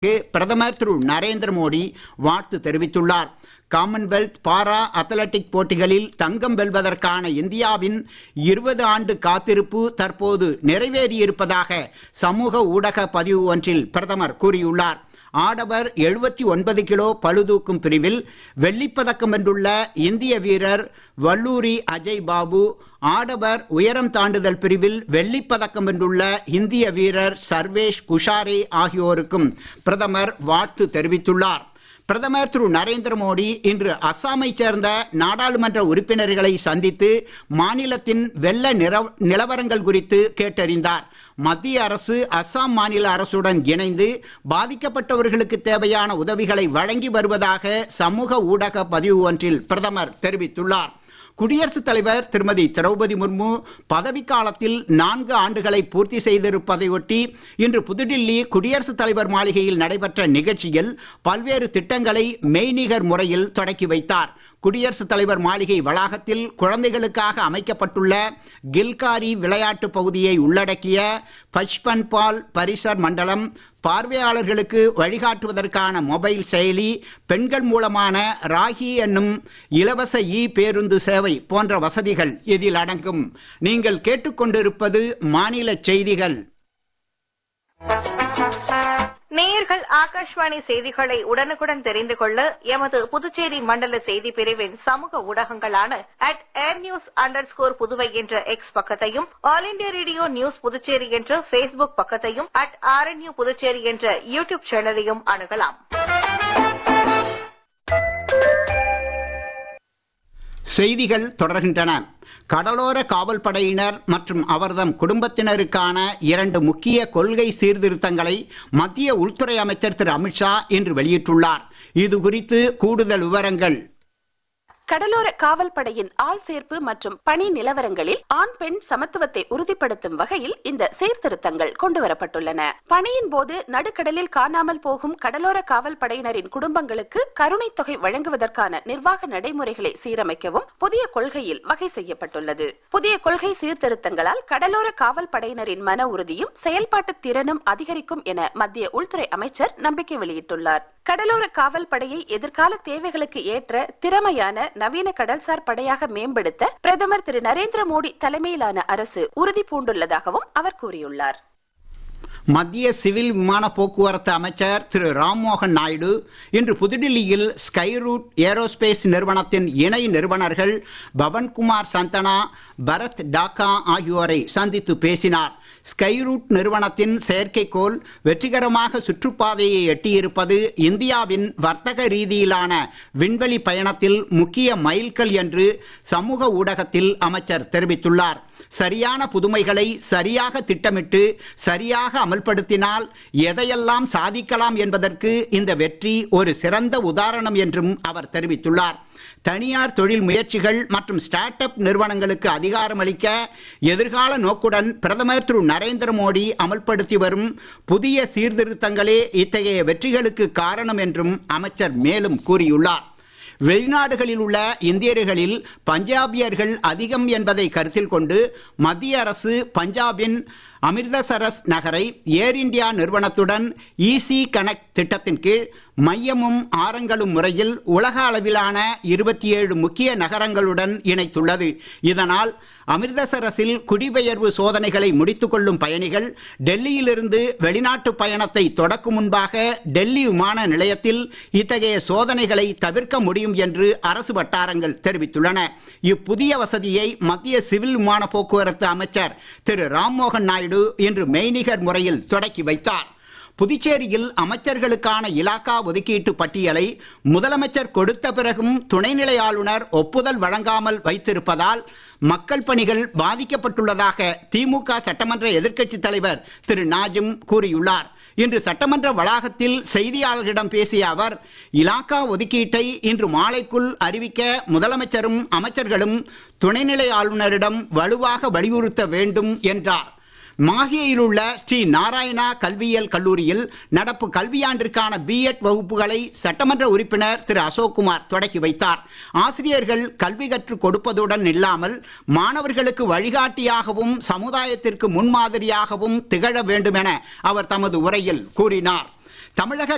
பிரதமர் திரு நரேந்திர மோடி வாழ்த்து தெரிவித்துள்ளார் காமன்வெல்த் பாரா அத்லட்டிக் போட்டிகளில் தங்கம் வெல்வதற்கான இந்தியாவின் இருபது ஆண்டு காத்திருப்பு தற்போது நிறைவேறியிருப்பதாக சமூக ஊடக பதிவு ஒன்றில் பிரதமர் கூறியுள்ளார் ஆடவர் 79 கிலோ பளுதூக்கும் பிரிவில் வெள்ளிப்பதக்கம் வென்றுள்ள இந்திய வீரர் வல்லூரி அஜய் பாபு ஆடவர் உயரம் தாண்டுதல் பிரிவில் வெள்ளிப்பதக்கம் வென்றுள்ள இந்திய வீரர் சர்வேஷ் குஷாரே ஆகியோருக்கும் பிரதமர் வாழ்த்து தெரிவித்துள்ளார் பிரதமர் திரு நரேந்திர மோடி இன்று அஸ்ஸாமைச் சேர்ந்த நாடாளுமன்ற உறுப்பினர்களை சந்தித்து மாநிலத்தின் வெள்ள நிற- நிலவரங்கள் குறித்து கேட்டறிந்தார் மத்திய அரசு அஸ்ஸாம் மாநில அரசுடன் இணைந்து பாதிக்கப்பட்டவர்களுக்கு தேவையான உதவிகளை வழங்கி வருவதாக சமூக ஊடக பதிவு ஒன்றில் பிரதமர் தெரிவித்துள்ளார் குடியரசுத் தலைவர் திருமதி திரௌபதி முர்மு பதவிக்காலத்தில் நான்கு ஆண்டுகளை பூர்த்தி செய்திருப்பதையொட்டி இன்று புதுடில்லி குடியரசுத் தலைவர் மாளிகையில் நடைபெற்ற நிகழ்ச்சியில் பல்வேறு திட்டங்களை மெய்நிகர் முறையில் தொடக்கி வைத்தார் குடியரசுத் தலைவர் மாளிகை வளாகத்தில் குழந்தைகளுக்காக அமைக்கப்பட்டுள்ள கில்காரி விளையாட்டு பகுதியை உள்ளடக்கிய பச்பன் பால் பரிசர் மண்டலம் பார்வையாளர்களுக்கு வழிகாட்டுவதற்கான மொபைல் செயலி பெண்கள் மூலமான ராகி என்னும் இலவச இ பேருந்து சேவை போன்ற வசதிகள் இதில் அடங்கும் நீங்கள் கேட்டுக்கொண்டிருப்பது மாநில செய்திகள் நேயர்கள் ஆகாஷ்வாணி செய்திகளை உடனுக்குடன் தெரிந்து கொள்ள எமது புதுச்சேரி மண்டல செய்தி பிரிவின் சமூக ஊடகங்களான at air news under Puduvai என்ற எக்ஸ் பக்கத்தையும் All India Radio News Puducherry என்ற ஃபேஸ்புக் பக்கத்தையும் அட் ஆர்என்யூ புதுச்சேரி என்ற யூடியூப் சேனலையும் அணுகலாம் செய்திகள் தொடர்கின்றன கடலோர காவல் படையினர் மற்றும் அவர்தம் குடும்பத்தினருக்கான இரண்டு முக்கிய கொள்கை சீர்திருத்தங்களை மத்திய உள்துறை அமைச்சர் திரு அமித்ஷா இன்று வெளியிட்டுள்ளார் இது குறித்து கூடுதல் விவரங்கள் கடலோர காவல் படையின் ஆள் சேர்ப்பு மற்றும் பணி நிலவரங்களில் ஆண் பெண் சமத்துவத்தை உறுதிப்படுத்தும் வகையில் இந்த சீர்திருத்தங்கள் கொண்டுவரப்பட்டுள்ளன பணியின் போது நடுக்கடலில் காணாமல் போகும் கடலோர காவல் படையினரின் குடும்பங்களுக்கு கருணைத் தொகை வழங்குவதற்கான நிர்வாக நடைமுறைகளை சீரமைக்கவும் புதிய கொள்கையில் வகை செய்யப்பட்டுள்ளது புதிய கொள்கை சீர்திருத்தங்களால் கடலோர காவல் படையினரின் மன உறுதியும் செயல்பாட்டு திறனும் அதிகரிக்கும் என மத்திய உள்துறை அமைச்சர் நம்பிக்கை வெளியிட்டுள்ளார் கடலோர காவல் படையை எதிர்கால தேவைகளுக்கு ஏற்ற திறமையான நவீன கடல்சார் படையாக மேம்படுத்த பிரதமர் திரு நரேந்திர மோடி தலைமையிலான அரசு உறுதி பூண்டுள்ளதாகவும் அவர் கூறியுள்ளார் மத்திய சிவில் விமான போக்குவரத்து அமைச்சர் திரு ராம்மோகன் நாயுடு இன்று புதுடில்லியில் ஸ்கை ரூட் ஏரோஸ்பேஸ் நிறுவனத்தின் இணை நிறுவனர்கள் பவன்குமார் சந்தனா பரத் டாக்கா ஆகியோரை சந்தித்து பேசினார் ஸ்கை ரூட் நிறுவனத்தின் செயற்கைக்கோள் வெற்றிகரமாக சுற்றுப்பாதையை எட்டியிருப்பது இந்தியாவின் வர்த்தக ரீதியிலான விண்வெளி பயணத்தில் முக்கிய மைல்கல் என்று சமூக ஊடகத்தில் அமைச்சர் தெரிவித்துள்ளார் சரியான புதுமைகளை சரியாக திட்டமிட்டு சரியாக அமல்படுத்தினால் எதையெல்லாம் சாதிக்கலாம் என்பதற்கு இந்த வெற்றி ஒரு சிறந்த உதாரணம் என்றும் அவர் தெரிவித்துள்ளார் தனியார் தொழில் முயற்சிகள் மற்றும் ஸ்டார்ட் அப் நிறுவனங்களுக்கு அதிகாரம் அளிக்க எதிர்கால நோக்குடன் பிரதமர் திரு நரேந்திர மோடி அமல்படுத்தி வரும் புதிய சீர்திருத்தங்களே இத்தகைய வெற்றிகளுக்கு காரணம் என்றும் அமைச்சர் மேலும் கூறியுள்ளார் வெளிநாடுகளில் உள்ள இந்தியர்களில் பஞ்சாபியர்கள் அதிகம் என்பதை கருத்தில் கொண்டு மத்திய அரசு பஞ்சாபின் அமிர்தசரஸ் நகரை ஏர் இந்தியா நிறுவனத்துடன் ஈசி கனெக்ட் திட்டத்தின் கீழ் மையமும் ஆரங்களும் முறையில் உலக அளவிலான இருபத்தி ஏழு முக்கிய நகரங்களுடன் இணைத்துள்ளது இதனால் அமிர்தசரஸில் குடிபெயர்வு சோதனைகளை முடித்துக் கொள்ளும் பயணிகள் டெல்லியிலிருந்து வெளிநாட்டு பயணத்தை தொடக்கும் முன்பாக டெல்லி விமான நிலையத்தில் இத்தகைய சோதனைகளை தவிர்க்க முடியும் என்று அரசு வட்டாரங்கள் தெரிவித்துள்ளன இப்புதிய வசதியை மத்திய சிவில் விமான போக்குவரத்து அமைச்சர் திரு ராம்மோகன் நாயுடு இன்று மெய்நிகர் முறையில் தொடக்கி வைத்தார் புதுச்சேரியில் அமைச்சர்களுக்கான இலாக்கா ஒதுக்கீட்டு பட்டியலை முதலமைச்சர் கொடுத்த பிறகும் துணைநிலை ஆளுநர் ஒப்புதல் வழங்காமல் வைத்திருப்பதால் மக்கள் பணிகள் பாதிக்கப்பட்டுள்ளதாக திமுக சட்டமன்ற எதிர்க்கட்சித் தலைவர் திரு நாஜிம் கூறியுள்ளார் இன்று சட்டமன்ற வளாகத்தில் செய்தியாளர்களிடம் பேசிய அவர் இலாக்கா ஒதுக்கீட்டை இன்று மாலைக்குள் அறிவிக்க முதலமைச்சரும் அமைச்சர்களும் துணைநிலை ஆளுநரிடம் வலுவாக வலியுறுத்த வேண்டும் என்றார் மாஹேயில் உள்ள ஸ்ரீ நாராயணா கல்வியியல் கல்லூரியில் நடப்பு கல்வியாண்டிற்கான பிஎட் வகுப்புகளை சட்டமன்ற உறுப்பினர் திரு அசோக்குமார் தொடக்கி வைத்தார் ஆசிரியர்கள் கல்வி கற்றுக் கொடுப்பதுடன் இல்லாமல் மாணவர்களுக்கு வழிகாட்டியாகவும் சமுதாயத்திற்கு முன்மாதிரியாகவும் திகழ வேண்டும் என அவர் தமது உரையில் கூறினார் தமிழக